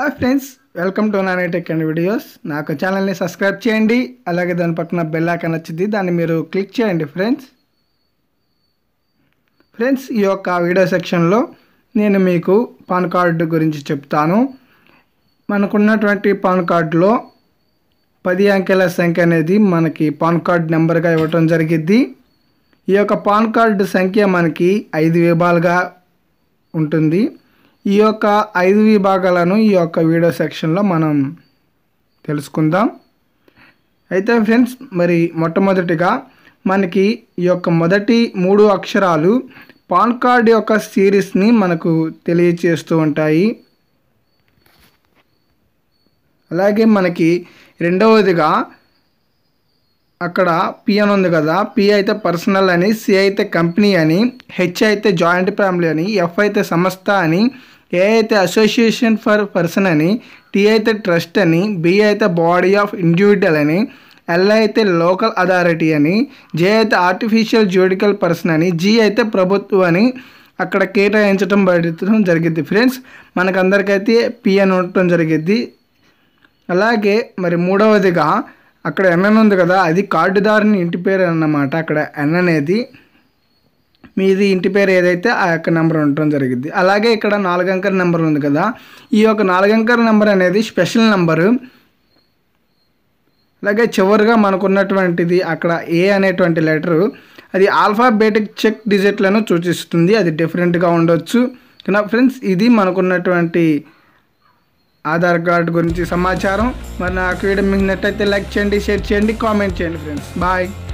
hi friends welcome to Nani tech and videos నాకు ఛానల్ని subscribe చేయండి అలాగే దాని పక్కన బెల్ ఐకాన్ వచ్చింది దాన్ని మీరు క్లిక్ చేయండి ఫ్రెండ్స్ ఫ్రెండ్స్ ఈ యొక్క వీడియో సెక్షన్లో నేను మీకు పాన్ కార్డు గురించి చెప్తాను మనకున్నటువంటి పాన్ కార్డులో పది అంకెల సంఖ్య అనేది మనకి పాన్ కార్డ్ నెంబర్గా ఇవ్వటం జరిగిద్ది ఈ యొక్క పాన్ కార్డు సంఖ్య మనకి ఐదు విభాలుగా ఉంటుంది ఈ యొక్క ఐదు విభాగాలను ఈ యొక్క వీడియో సెక్షన్లో మనం తెలుసుకుందాం అయితే ఫ్రెండ్స్ మరి మొట్టమొదటిగా మనకి ఈ యొక్క మొదటి మూడు అక్షరాలు పాన్ కార్డ్ యొక్క సిరీస్ని మనకు తెలియచేస్తూ ఉంటాయి అలాగే మనకి రెండవదిగా అక్కడ పి అని ఉంది కదా పి అయితే పర్సనల్ అని సి అయితే కంపెనీ అని హెచ్ అయితే జాయింట్ ఫ్యామిలీ అని ఎఫ్ అయితే సంస్థ అని ఏ అయితే అసోసియేషన్ ఫర్ పర్సన్ అని టీ అయితే ట్రస్ట్ అని బి అయితే బాడీ ఆఫ్ ఇండివిజువల్ అని ఎల్ అయితే లోకల్ అథారిటీ అని జే అయితే ఆర్టిఫిషియల్ జ్యుడికల్ పర్సన్ అని జీ అయితే ప్రభుత్వం అని అక్కడ కేటాయించడం పడటం జరిగింది ఫ్రెండ్స్ మనకందరికైతే పి అని ఉండటం జరిగింది అలాగే మరి మూడవదిగా అక్కడ ఎన్ ఉంది కదా అది కార్డుదారుని ఇంటి పేరు అన్నమాట అక్కడ ఎన్ అనేది మీది ఇంటి పేరు ఏదైతే ఆ యొక్క నెంబర్ ఉండటం జరిగింది అలాగే ఇక్కడ నాలుగు అంకెల నెంబర్ ఉంది కదా ఈ యొక్క నాలుగు అంకెల నెంబర్ అనేది స్పెషల్ నెంబరు అలాగే చివరిగా మనకున్నటువంటిది అక్కడ ఏ అనేటువంటి లెటరు అది ఆల్ఫాబేటిక్ చెక్ డిజిట్లను సూచిస్తుంది అది డిఫరెంట్గా ఉండొచ్చు కానీ ఫ్రెండ్స్ ఇది మనకున్నటువంటి ఆధార్ కార్డు గురించి సమాచారం మరి నాకు వీడియో మీకు నట్టయితే లైక్ చేయండి షేర్ చేయండి కామెంట్ చేయండి ఫ్రెండ్స్ బాయ్